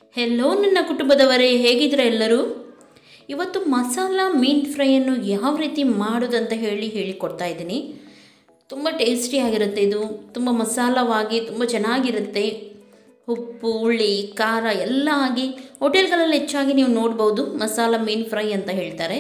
hello ನನ್ನ ಕುಟುಂಬದವರೇ ಹೇಗಿದ್ದೀರಾ ಎಲ್ಲರೂ ಇವತ್ತು ಮಸಾಲ ಮೀನ್ ಫ್ರೈಯನ್ನು ಯಾವ ರೀತಿ ಮಾಡೋದಂತ ಹೇಳಿ ಹೇಳಿಕೊಡ್ತಾ ಇದ್ದೀನಿ ತುಂಬ ಟೇಸ್ಟಿಯಾಗಿರುತ್ತೆ ಇದು ತುಂಬ ಮಸಾಲವಾಗಿ ತುಂಬ ಚೆನ್ನಾಗಿರುತ್ತೆ ಉಪ್ಪು ಹುಳಿ ಖಾರ ಎಲ್ಲ ಆಗಿ ಹೋಟೆಲ್ಗಳಲ್ಲಿ ಹೆಚ್ಚಾಗಿ ನೀವು ನೋಡ್ಬೋದು ಮಸಾಲ ಮೀನ್ ಫ್ರೈ ಅಂತ ಹೇಳ್ತಾರೆ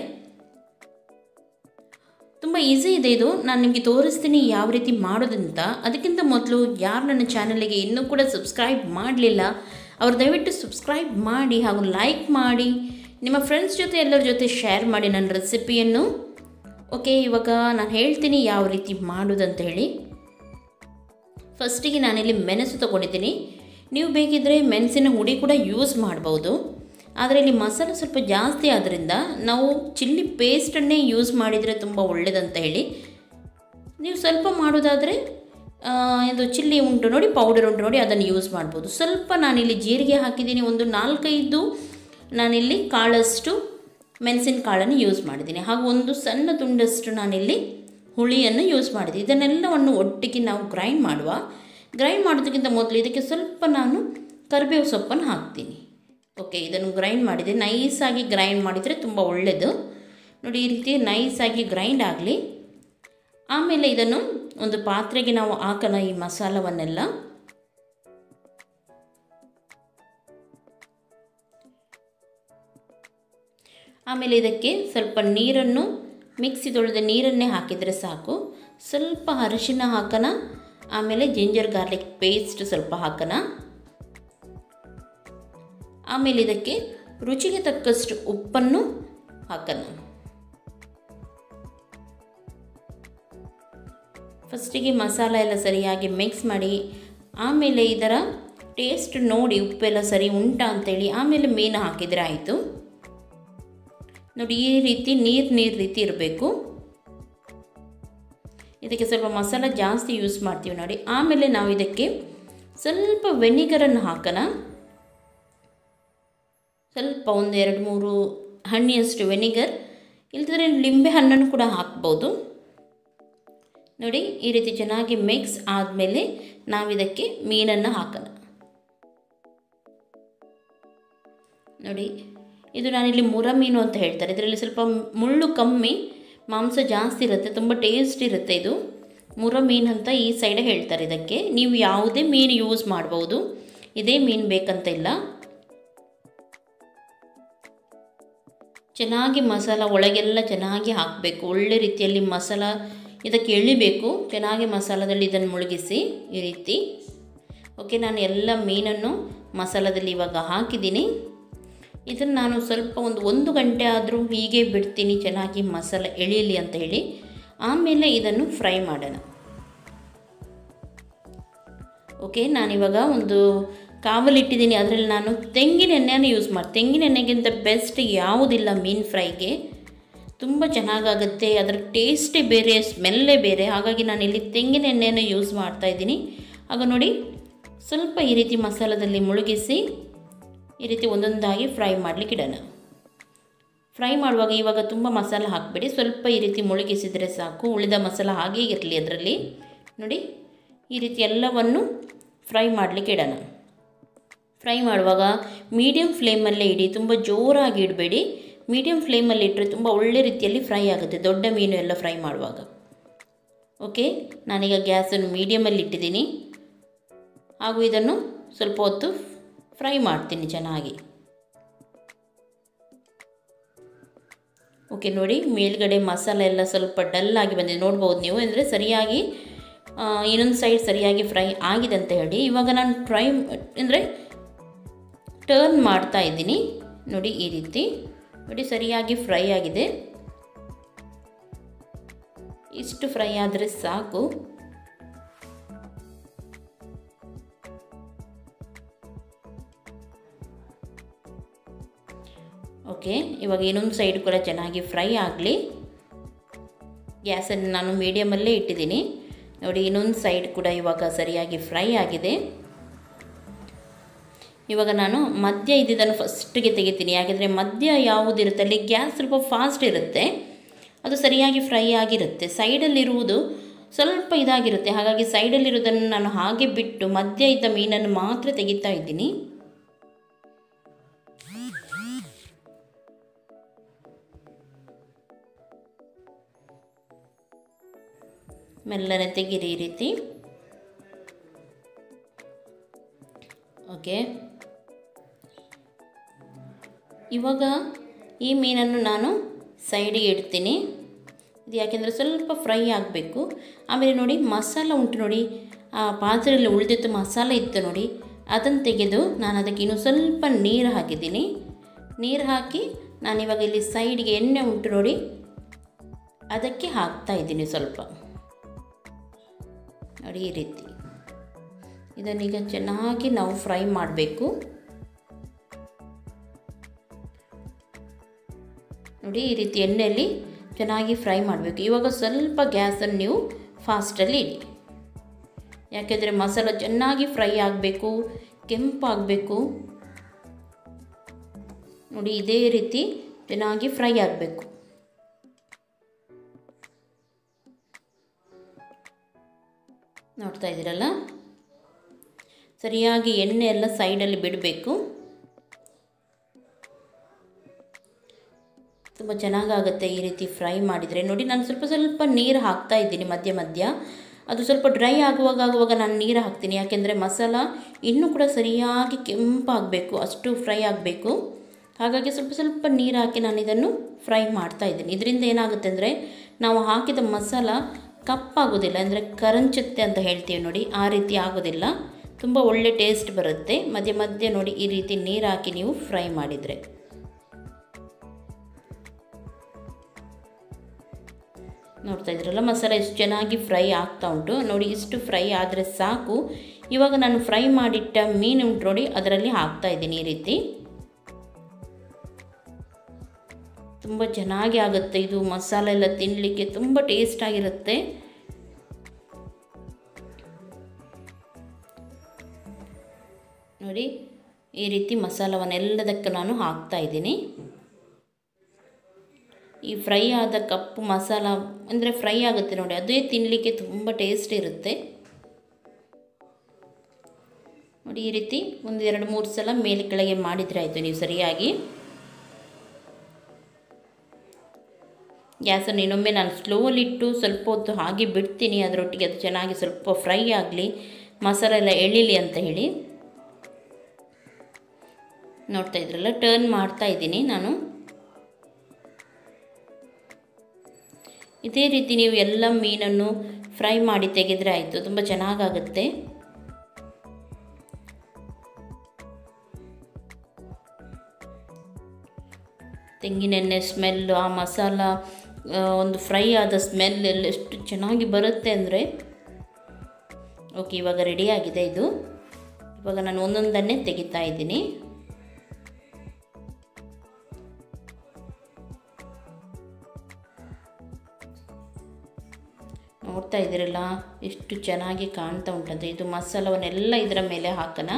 ತುಂಬ ಈಸಿ ಇದೆ ಇದು ನಾನು ನಿಮಗೆ ತೋರಿಸ್ತೀನಿ ಯಾವ ರೀತಿ ಮಾಡೋದಂತ ಅದಕ್ಕಿಂತ ಮೊದಲು ಯಾರು ನನ್ನ ಚಾನಲಿಗೆ ಇನ್ನೂ ಕೂಡ ಸಬ್ಸ್ಕ್ರೈಬ್ ಮಾಡಲಿಲ್ಲ ಅವ್ರು ದಯವಿಟ್ಟು ಸಬ್ಸ್ಕ್ರೈಬ್ ಮಾಡಿ ಹಾಗೂ ಲೈಕ್ ಮಾಡಿ ನಿಮ್ಮ ಫ್ರೆಂಡ್ಸ್ ಜೊತೆ ಎಲ್ಲರ ಜೊತೆ ಶೇರ್ ಮಾಡಿ ನನ್ನ ರೆಸಿಪಿಯನ್ನು ಓಕೆ ಇವಾಗ ನಾನು ಹೇಳ್ತೀನಿ ಯಾವ ರೀತಿ ಮಾಡೋದಂತ ಹೇಳಿ ಫಸ್ಟಿಗೆ ನಾನಿಲ್ಲಿ ಮೆಣಸು ತೊಗೊಂಡಿದ್ದೀನಿ ನೀವು ಬೇಕಿದ್ದರೆ ಮೆಣಸಿನ ಹುಡಿ ಕೂಡ ಯೂಸ್ ಮಾಡ್ಬೋದು ಆದರೆ ಇಲ್ಲಿ ಮಸಾಲೆ ಸ್ವಲ್ಪ ಜಾಸ್ತಿ ಆದ್ದರಿಂದ ನಾವು ಚಿಲ್ಲಿ ಪೇಸ್ಟನ್ನೇ ಯೂಸ್ ಮಾಡಿದರೆ ತುಂಬ ಒಳ್ಳೆಯದಂತ ಹೇಳಿ ನೀವು ಸ್ವಲ್ಪ ಮಾಡೋದಾದರೆ ಆ, ಇದು ಚಿಲ್ಲಿ ಉಂಟು ನೋಡಿ ಪೌಡರ್ ಉಂಟು ನೋಡಿ ಅದನ್ನು ಯೂಸ್ ಮಾಡ್ಬೋದು ಸ್ವಲ್ಪ ನಾನಿಲ್ಲಿ ಜೀರಿಗೆ ಹಾಕಿದ್ದೀನಿ ಒಂದು ನಾಲ್ಕೈದು ನಾನಿಲ್ಲಿ ಕಾಳಷ್ಟು ಮೆಣಸಿನ ಕಾಳನ್ನು ಯೂಸ್ ಮಾಡಿದ್ದೀನಿ ಹಾಗೂ ಒಂದು ಸಣ್ಣ ತುಂಡಷ್ಟು ನಾನಿಲ್ಲಿ ಹುಳಿಯನ್ನು ಯೂಸ್ ಮಾಡಿದ್ದೀನಿ ಇದನ್ನೆಲ್ಲವನ್ನು ಒಟ್ಟಿಗೆ ನಾವು ಗ್ರೈಂಡ್ ಮಾಡುವ ಗ್ರೈಂಡ್ ಮಾಡೋದಕ್ಕಿಂತ ಮೊದಲು ಇದಕ್ಕೆ ಸ್ವಲ್ಪ ನಾನು ಕರಿಬೇವು ಸೊಪ್ಪನ್ನು ಹಾಕ್ತೀನಿ ಓಕೆ ಇದನ್ನು ಗ್ರೈಂಡ್ ಮಾಡಿದೆ ನೈಸಾಗಿ ಗ್ರೈಂಡ್ ಮಾಡಿದರೆ ತುಂಬ ಒಳ್ಳೆಯದು ನೋಡಿ ಈ ರೀತಿ ನೈಸಾಗಿ ಗ್ರೈಂಡ್ ಆಗಲಿ ಆಮೇಲೆ ಇದನ್ನು ಒಂದು ಪಾತ್ರೆಗೆ ನಾವು ಹಾಕೋಣ ಈ ಮಸಾಲವನ್ನೆಲ್ಲ ಆಮೇಲೆ ಇದಕ್ಕೆ ಸ್ವಲ್ಪ ನೀರನ್ನು ಮಿಕ್ಸಿ ತೊಳೆದ ನೀರನ್ನೇ ಹಾಕಿದರೆ ಸಾಕು ಸ್ವಲ್ಪ ಅರಿಶಿನ ಹಾಕೋಣ ಆಮೇಲೆ ಜಿಂಜರ್ ಗಾರ್ಲಿಕ್ ಪೇಸ್ಟ್ ಸ್ವಲ್ಪ ಹಾಕೋಣ ಆಮೇಲೆ ಇದಕ್ಕೆ ರುಚಿಗೆ ತಕ್ಕಷ್ಟು ಉಪ್ಪನ್ನು ಹಾಕೋಣ ಫಸ್ಟಿಗೆ ಮಸಾಲ ಎಲ್ಲ ಸರಿಯಾಗಿ ಮಿಕ್ಸ್ ಮಾಡಿ ಆಮೇಲೆ ಇದರ ಟೇಸ್ಟ್ ನೋಡಿ ಉಪ್ಪೆಲ್ಲ ಸರಿ ಉಂಟಾ ಅಂತೇಳಿ ಆಮೇಲೆ ಮೀನು ಹಾಕಿದರೆ ಆಯಿತು ನೋಡಿ ಈ ರೀತಿ ನೀರು ನೀರು ರೀತಿ ಇರಬೇಕು ಇದಕ್ಕೆ ಸ್ವಲ್ಪ ಮಸಾಲ ಜಾಸ್ತಿ ಯೂಸ್ ಮಾಡ್ತೀವಿ ನೋಡಿ ಆಮೇಲೆ ನಾವು ಇದಕ್ಕೆ ಸ್ವಲ್ಪ ವೆನಿಗರನ್ನು ಹಾಕೋಣ ಸ್ವಲ್ಪ ಒಂದು ಎರಡು ಮೂರು ಹಣ್ಣಿಯಷ್ಟು ವೆನಿಗರ್ ಇಲ್ದಿದ್ರೆ ಲಿಂಬೆ ಹಣ್ಣನ್ನು ಕೂಡ ಹಾಕ್ಬೋದು ನೋಡಿ ಈ ರೀತಿ ಚೆನ್ನಾಗಿ ಮಿಕ್ಸ್ ಆದಮೇಲೆ ನಾವಿದಕ್ಕೆ ಮೀನನ್ನು ಹಾಕೋಣ ನೋಡಿ ಇದು ನಾನಿಲ್ಲಿ ಮುರ ಮೀನು ಅಂತ ಹೇಳ್ತಾರೆ ಇದರಲ್ಲಿ ಸ್ವಲ್ಪ ಮುಳ್ಳು ಕಮ್ಮಿ ಮಾಂಸ ಜಾಸ್ತಿ ಇರುತ್ತೆ ತುಂಬ ಟೇಸ್ಟ್ ಇರುತ್ತೆ ಇದು ಮುರ ಮೀನು ಅಂತ ಈ ಸೈಡ್ ಹೇಳ್ತಾರೆ ಇದಕ್ಕೆ ನೀವು ಯಾವುದೇ ಮೀನು ಯೂಸ್ ಮಾಡ್ಬೋದು ಇದೇ ಮೀನು ಬೇಕಂತ ಇಲ್ಲ ಚೆನ್ನಾಗಿ ಮಸಾಲ ಒಳಗೆಲ್ಲ ಚೆನ್ನಾಗಿ ಹಾಕಬೇಕು ಒಳ್ಳೆ ರೀತಿಯಲ್ಲಿ ಮಸಾಲ ಇದಕ್ಕೆ ಎಳಿಬೇಕು ಚೆನ್ನಾಗಿ ಮಸಾಲದಲ್ಲಿ ಇದನ್ನು ಮುಳುಗಿಸಿ ಈ ರೀತಿ ಓಕೆ ನಾನು ಎಲ್ಲ ಮೀನನ್ನು ಮಸಾಲದಲ್ಲಿ ಇವಾಗ ಹಾಕಿದ್ದೀನಿ ಇದನ್ನು ನಾನು ಸ್ವಲ್ಪ ಒಂದು ಒಂದು ಗಂಟೆ ಆದರೂ ಹೀಗೆ ಬಿಡ್ತೀನಿ ಚೆನ್ನಾಗಿ ಮಸಾಲ ಎಳೀಲಿ ಅಂತ ಹೇಳಿ ಆಮೇಲೆ ಇದನ್ನು ಫ್ರೈ ಮಾಡೋಣ ಓಕೆ ನಾನಿವಾಗ ಒಂದು ಕಾವಲಿಟ್ಟಿದ್ದೀನಿ ಅದರಲ್ಲಿ ನಾನು ತೆಂಗಿನ ಎಣ್ಣೆಯನ್ನು ಯೂಸ್ ಮಾಡಿ ತೆಂಗಿನ ಎಣ್ಣೆಗಿಂತ ಬೆಸ್ಟ್ ಯಾವುದಿಲ್ಲ ಮೀನು ಫ್ರೈಗೆ ತುಂಬ ಚೆನ್ನಾಗಾಗುತ್ತೆ ಅದರ ಟೇಸ್ಟೇ ಬೇರೆ ಸ್ಮೆಲ್ಲೇ ಬೇರೆ ಹಾಗಾಗಿ ನಾನು ಇಲ್ಲಿ ತೆಂಗಿನ ಎಣ್ಣೆಯನ್ನು ಯೂಸ್ ಮಾಡ್ತಾ ಇದ್ದೀನಿ ಆಗ ನೋಡಿ ಸ್ವಲ್ಪ ಈ ರೀತಿ ಮಸಾಲದಲ್ಲಿ ಮುಳುಗಿಸಿ ಈ ರೀತಿ ಒಂದೊಂದಾಗಿ ಫ್ರೈ ಮಾಡಲಿಕ್ಕೆ ಇಡೋಣ ಫ್ರೈ ಮಾಡುವಾಗ ಇವಾಗ ತುಂಬ ಮಸಾಲ ಹಾಕಬೇಡಿ ಸ್ವಲ್ಪ ಈ ರೀತಿ ಮುಳುಗಿಸಿದರೆ ಸಾಕು ಉಳಿದ ಮಸಾಲ ಹಾಗೇ ಇರಲಿ ಅದರಲ್ಲಿ ನೋಡಿ ಈ ರೀತಿ ಎಲ್ಲವನ್ನು ಫ್ರೈ ಮಾಡಲಿಕ್ಕೆ ಇಡೋಣ ಫ್ರೈ ಮಾಡುವಾಗ ಮೀಡಿಯಮ್ ಫ್ಲೇಮಲ್ಲೇ ಇಡಿ ತುಂಬ ಜೋರಾಗಿ ಇಡಬೇಡಿ ಮೀಡಿಯಮ್ ಫ್ಲೇಮಲ್ಲಿ ಇಟ್ಟರೆ ತುಂಬ ಒಳ್ಳೆ ರೀತಿಯಲ್ಲಿ ಫ್ರೈ ಆಗುತ್ತೆ ದೊಡ್ಡ ಮೀನು ಎಲ್ಲ ಫ್ರೈ ಮಾಡುವಾಗ ಓಕೆ ನಾನೀಗ ಗ್ಯಾಸನ್ನು ಮೀಡಿಯಮಲ್ಲಿ ಇಟ್ಟಿದ್ದೀನಿ ಹಾಗೂ ಇದನ್ನು ಸ್ವಲ್ಪ ಹೊತ್ತು ಫ್ರೈ ಮಾಡ್ತೀನಿ ಚೆನ್ನಾಗಿ ಓಕೆ ನೋಡಿ ಮೇಲ್ಗಡೆ ಮಸಾಲೆ ಎಲ್ಲ ಸ್ವಲ್ಪ ಡಲ್ ಆಗಿ ಬಂದಿದೆ ನೋಡ್ಬೋದು ನೀವು ಅಂದರೆ ಸರಿಯಾಗಿ ಆ, ಇನ್ನೊಂದು ಸೈಡ್ ಸರಿಯಾಗಿ ಫ್ರೈ ಆಗಿದೆ ಅಂತ ಹೇಳಿ ಇವಾಗ ನಾನು ಫ್ರೈ ಅಂದರೆ ಟರ್ನ್ ಮಾಡ್ತಾ ಇದ್ದೀನಿ ನೋಡಿ ಈ ರೀತಿ ನೋಡಿ ಸರಿಯಾಗಿ ಫ್ರೈ ಆಗಿದೆ ಇಷ್ಟು ಫ್ರೈ ಆದರೆ ಸಾಕು ಓಕೆ ಇವಾಗ ಇನ್ನೊಂದು ಸೈಡ್ ಕೂಡ ಚೆನ್ನಾಗಿ ಫ್ರೈ ಆಗಲಿ ಗ್ಯಾಸನ್ನು ನಾನು ಮೀಡಿಯಮಲ್ಲೇ ಇಟ್ಟಿದ್ದೀನಿ ನೋಡಿ ಇನ್ನೊಂದು ಸೈಡ್ ಕೂಡ ಇವಾಗ ಸರಿಯಾಗಿ ಫ್ರೈ ಆಗಿದೆ ಇವಾಗ ನಾನು ಮಧ್ಯ ಇದ್ದಿದ್ದನ್ನು ಫಸ್ಟಿಗೆ ತೆಗಿತೀನಿ ಯಾಕೆಂದರೆ ಮಧ್ಯ ಯಾವುದಿರುತ್ತೆ ಅಲ್ಲಿ ಗ್ಯಾಸ್ ಸ್ವಲ್ಪ ಫಾಸ್ಟ್ ಇರುತ್ತೆ ಅದು ಸರಿಯಾಗಿ ಫ್ರೈ ಆಗಿರುತ್ತೆ ಸೈಡಲ್ಲಿರುವುದು ಸ್ವಲ್ಪ ಇದಾಗಿರುತ್ತೆ ಹಾಗಾಗಿ ಸೈಡಲ್ಲಿರೋದನ್ನು ನಾನು ಹಾಗೆ ಬಿಟ್ಟು ಮಧ್ಯ ಇದ್ದ ಮೀನನ್ನು ಮಾತ್ರ ತೆಗಿತಾ ಇದ್ದೀನಿ ಮೆಲ್ಲನೆ ತೆಗೀರಿ ಈ ರೀತಿ ಓಕೆ ಇವಾಗ ಈ ಮೀನನ್ನು ನಾನು ಸೈಡಿಗೆ ಇಡ್ತೀನಿ ಇದು ಯಾಕೆಂದರೆ ಸ್ವಲ್ಪ ಫ್ರೈ ಆಗಬೇಕು ಆಮೇಲೆ ನೋಡಿ ಮಸಾಲ ಉಂಟು ನೋಡಿ ಆ ಪಾತ್ರೆಯಲ್ಲಿ ಉಳಿದಿತ್ತು ಮಸಾಲ ಇತ್ತು ನೋಡಿ ಅದನ್ನು ತೆಗೆದು ನಾನು ಅದಕ್ಕೆ ಇನ್ನೂ ಸ್ವಲ್ಪ ನೀರು ಹಾಕಿದ್ದೀನಿ ನೀರು ಹಾಕಿ ನಾನಿವಾಗ ಇಲ್ಲಿ ಸೈಡ್ಗೆ ಎಣ್ಣೆ ಉಂಟು ನೋಡಿ ಅದಕ್ಕೆ ಹಾಕ್ತಾ ಇದ್ದೀನಿ ಸ್ವಲ್ಪ ನೋಡಿ ಈ ರೀತಿ ಇದನ್ನೀಗ ಚೆನ್ನಾಗಿ ನಾವು ಫ್ರೈ ಮಾಡಬೇಕು ನೋಡಿ ಈ ರೀತಿ ಎಣ್ಣೆಯಲ್ಲಿ ಚೆನ್ನಾಗಿ ಫ್ರೈ ಮಾಡಬೇಕು ಇವಾಗ ಸ್ವಲ್ಪ ಗ್ಯಾಸನ್ನು ನೀವು ಫಾಸ್ಟಲ್ಲಿ ಇಡಿ ಯಾಕೆಂದರೆ ಮಸಾಲ ಚೆನ್ನಾಗಿ ಫ್ರೈ ಆಗಬೇಕು ಕೆಂಪಾಗಬೇಕು ನೋಡಿ ಇದೇ ರೀತಿ ಚೆನ್ನಾಗಿ ಫ್ರೈ ಆಗಬೇಕು ನೋಡ್ತಾ ಇದ್ದೀರಲ್ಲ ಸರಿಯಾಗಿ ಎಣ್ಣೆ ಎಲ್ಲ ಸೈಡಲ್ಲಿ ಬಿಡಬೇಕು ತುಂಬ ಚೆನ್ನಾಗಾಗುತ್ತೆ ಈ ರೀತಿ ಫ್ರೈ ಮಾಡಿದರೆ ನೋಡಿ ನಾನು ಸ್ವಲ್ಪ ಸ್ವಲ್ಪ ನೀರು ಹಾಕ್ತಾ ಇದ್ದೀನಿ ಮಧ್ಯ ಮಧ್ಯ ಅದು ಸ್ವಲ್ಪ ಡ್ರೈ ಆಗುವಾಗ ಆಗುವಾಗ ನಾನು ನೀರು ಹಾಕ್ತೀನಿ ಯಾಕೆಂದರೆ ಮಸಾಲ ಇನ್ನೂ ಕೂಡ ಸರಿಯಾಗಿ ಕೆಂಪಾಗಬೇಕು ಅಷ್ಟು ಫ್ರೈ ಆಗಬೇಕು ಹಾಗಾಗಿ ಸ್ವಲ್ಪ ಸ್ವಲ್ಪ ನೀರು ಹಾಕಿ ನಾನು ಇದನ್ನು ಫ್ರೈ ಮಾಡ್ತಾ ಇದ್ದೀನಿ ಇದರಿಂದ ಏನಾಗುತ್ತೆ ಅಂದರೆ ನಾವು ಹಾಕಿದ ಮಸಾಲ ಕಪ್ಪಾಗೋದಿಲ್ಲ ಅಂದರೆ ಕರಂಚುತ್ತೆ ಅಂತ ಹೇಳ್ತೀವಿ ನೋಡಿ ಆ ರೀತಿ ಆಗೋದಿಲ್ಲ ತುಂಬ ಒಳ್ಳೆ ಟೇಸ್ಟ್ ಬರುತ್ತೆ ಮಧ್ಯೆ ಮಧ್ಯೆ ನೋಡಿ ಈ ರೀತಿ ನೀರು ಹಾಕಿ ನೀವು ಫ್ರೈ ಮಾಡಿದರೆ ನೋಡ್ತಾ ಇದ್ರಲ್ಲ ಮಸಾಲ ಎಷ್ಟು ಚೆನ್ನಾಗಿ ಫ್ರೈ ಆಗ್ತಾ ಉಂಟು ನೋಡಿ ಇಷ್ಟು ಫ್ರೈ ಆದರೆ ಸಾಕು ಇವಾಗ ನಾನು ಫ್ರೈ ಮಾಡಿಟ್ಟ ಮೀನು ಉಂಟು ನೋಡಿ ಅದರಲ್ಲಿ ಹಾಕ್ತಾ ಇದ್ದೀನಿ ಈ ರೀತಿ ತುಂಬ ಚೆನ್ನಾಗಿ ಆಗುತ್ತೆ ಇದು ಮಸಾಲೆ ಎಲ್ಲ ತಿನ್ನಲಿಕ್ಕೆ ತುಂಬ ಟೇಸ್ಟ್ ಆಗಿರುತ್ತೆ ನೋಡಿ ಈ ರೀತಿ ಮಸಾಲವನ್ನೆಲ್ಲದಕ್ಕೆ ನಾನು ಹಾಕ್ತಾ ಇದ್ದೀನಿ ಈ ಫ್ರೈ ಆದ ಕಪ್ಪು ಮಸಾಲ ಅಂದರೆ ಫ್ರೈ ಆಗುತ್ತೆ ನೋಡಿ ಅದೇ ತಿನ್ನಲಿಕ್ಕೆ ತುಂಬ ಟೇಸ್ಟ್ ಇರುತ್ತೆ ನೋಡಿ ಈ ರೀತಿ ಒಂದು ಎರಡು ಮೂರು ಸಲ ಮೇಲೆ ಕೆಳಗೆ ಮಾಡಿದರೆ ಆಯಿತು ನೀವು ಸರಿಯಾಗಿ ಗ್ಯಾಸನ್ನು ಇನ್ನೊಮ್ಮೆ ನಾನು ಸ್ಲೋಲಿಟ್ಟು ಸ್ವಲ್ಪ ಹೊತ್ತು ಹಾಗೆ ಬಿಡ್ತೀನಿ ಅದರೊಟ್ಟಿಗೆ ಅದು ಚೆನ್ನಾಗಿ ಸ್ವಲ್ಪ ಫ್ರೈ ಆಗಲಿ ಮಸಾಲ ಎಲ್ಲ ಎಳಿಲಿ ಅಂತ ಹೇಳಿ ನೋಡ್ತಾ ಇದ್ರಲ್ಲ ಟರ್ನ್ ಮಾಡ್ತಾ ಇದ್ದೀನಿ ನಾನು ಇದೇ ರೀತಿ ನೀವು ಎಲ್ಲ ಮೀನನ್ನು ಫ್ರೈ ಮಾಡಿ ತೆಗೆದರೆ ಆಯಿತು ತುಂಬ ಚೆನ್ನಾಗಾಗುತ್ತೆ ತೆಂಗಿನೆಣ್ಣೆ ಸ್ಮೆಲ್ಲು ಆ ಮಸಾಲ ಒಂದು ಫ್ರೈ ಆದ ಸ್ಮೆಲ್ ಎಲ್ಲ ಎಷ್ಟು ಚೆನ್ನಾಗಿ ಬರುತ್ತೆ ಅಂದರೆ ಓಕೆ ಇವಾಗ ರೆಡಿಯಾಗಿದೆ ಇದು ಇವಾಗ ನಾನು ಒಂದೊಂದನ್ನೇ ತೆಗಿತಾ ಇದ್ದೀನಿ ನೋಡ್ತಾ ಇದ್ದೀರಲ್ಲ ಎಷ್ಟು ಚೆನ್ನಾಗಿ ಕಾಣ್ತಾ ಉಂಟಂತ ಇದು ಮಸಾಲವನ್ನೆಲ್ಲ ಇದರ ಮೇಲೆ ಹಾಕೋಣ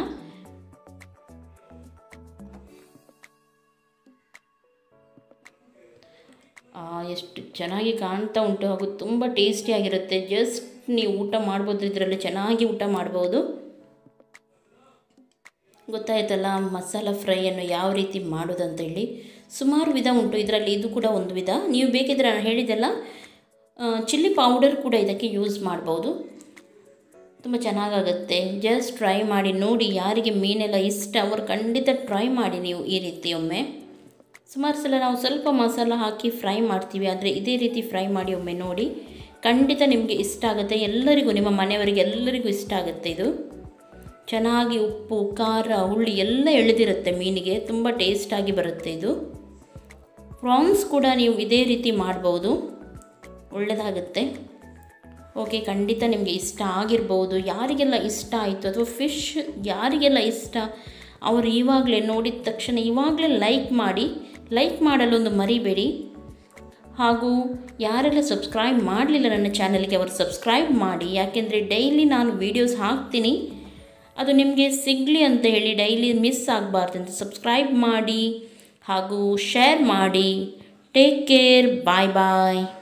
ಎಷ್ಟು ಚೆನ್ನಾಗಿ ಕಾಣ್ತಾ ಉಂಟು ಹಾಗೂ ತುಂಬ ಟೇಸ್ಟಿಯಾಗಿರುತ್ತೆ ಜಸ್ಟ್ ನೀವು ಊಟ ಮಾಡ್ಬೋದು ಇದರಲ್ಲಿ ಚೆನ್ನಾಗಿ ಊಟ ಮಾಡ್ಬೋದು ಗೊತ್ತಾಯ್ತಲ್ಲ ಮಸಾಲ ಫ್ರೈಯನ್ನು ಯಾವ ರೀತಿ ಮಾಡೋದಂತ ಹೇಳಿ ಸುಮಾರು ವಿಧ ಉಂಟು ಇದರಲ್ಲಿ ಇದು ಕೂಡ ಒಂದು ವಿಧ ನೀವು ಬೇಕಿದ್ರೆ ನಾನು ಹೇಳಿದೆಲ್ಲ ಚಿಲ್ಲಿ ಪೌಡರ್ ಕೂಡ ಇದಕ್ಕೆ ಯೂಸ್ ಮಾಡ್ಬೋದು ತುಂಬ ಚೆನ್ನಾಗಾಗುತ್ತೆ ಜಸ್ಟ್ ಟ್ರೈ ಮಾಡಿ ನೋಡಿ ಯಾರಿಗೆ ಮೀನೆಲ್ಲ ಇಷ್ಟ ಅವರು ಖಂಡಿತ ಟ್ರೈ ಮಾಡಿ ನೀವು ಈ ರೀತಿ ಒಮ್ಮೆ ಸುಮಾರು ಸಲ ನಾವು ಸ್ವಲ್ಪ ಮಸಾಲ ಹಾಕಿ ಫ್ರೈ ಮಾಡ್ತೀವಿ ಆದರೆ ಇದೇ ರೀತಿ ಫ್ರೈ ಮಾಡಿ ಒಮ್ಮೆ ನೋಡಿ ಖಂಡಿತ ನಿಮಗೆ ಇಷ್ಟ ಆಗುತ್ತೆ ಎಲ್ಲರಿಗೂ ನಿಮ್ಮ ಮನೆಯವರಿಗೆ ಎಲ್ಲರಿಗೂ ಇಷ್ಟ ಆಗುತ್ತೆ ಇದು ಚೆನ್ನಾಗಿ ಉಪ್ಪು ಖಾರ ಹುಳಿ ಎಲ್ಲ ಎಳೆದಿರುತ್ತೆ ಮೀನಿಗೆ ತುಂಬ ಟೇಸ್ಟಾಗಿ ಬರುತ್ತೆ ಇದು ಪ್ರಾನ್ಸ್ ಕೂಡ ನೀವು ಇದೇ ರೀತಿ ಮಾಡ್ಬೋದು ಒಳ್ಳೆಯದಾಗುತ್ತೆ ಓಕೆ ಖಂಡಿತ ನಿಮಗೆ ಇಷ್ಟ ಆಗಿರ್ಬೋದು ಯಾರಿಗೆಲ್ಲ ಇಷ್ಟ ಆಯಿತು ಅಥವಾ ಫಿಶ್ ಯಾರಿಗೆಲ್ಲ ಇಷ್ಟ ಅವರು ಇವಾಗಲೇ ನೋಡಿದ ತಕ್ಷಣ ಇವಾಗಲೇ ಲೈಕ್ ಮಾಡಿ ಲೈಕ್ ಮಾಡಲೊಂದು ಮರಿಬೇಡಿ ಹಾಗೂ ಯಾರೆಲ್ಲ ಸಬ್ಸ್ಕ್ರೈಬ್ ಮಾಡಲಿಲ್ಲ ನನ್ನ ಚಾನಲ್ಗೆ ಅವರು ಸಬ್ಸ್ಕ್ರೈಬ್ ಮಾಡಿ ಯಾಕೆಂದರೆ ಡೈಲಿ ನಾನು ವೀಡಿಯೋಸ್ ಹಾಕ್ತೀನಿ ಅದು ನಿಮಗೆ ಸಿಗಲಿ ಅಂತ ಹೇಳಿ ಡೈಲಿ ಮಿಸ್ ಆಗಬಾರ್ದು ಅಂತ ಸಬ್ಸ್ಕ್ರೈಬ್ ಮಾಡಿ ಹಾಗೂ ಶೇರ್ ಮಾಡಿ ಟೇಕ್ ಕೇರ್ ಬಾಯ್ ಬಾಯ್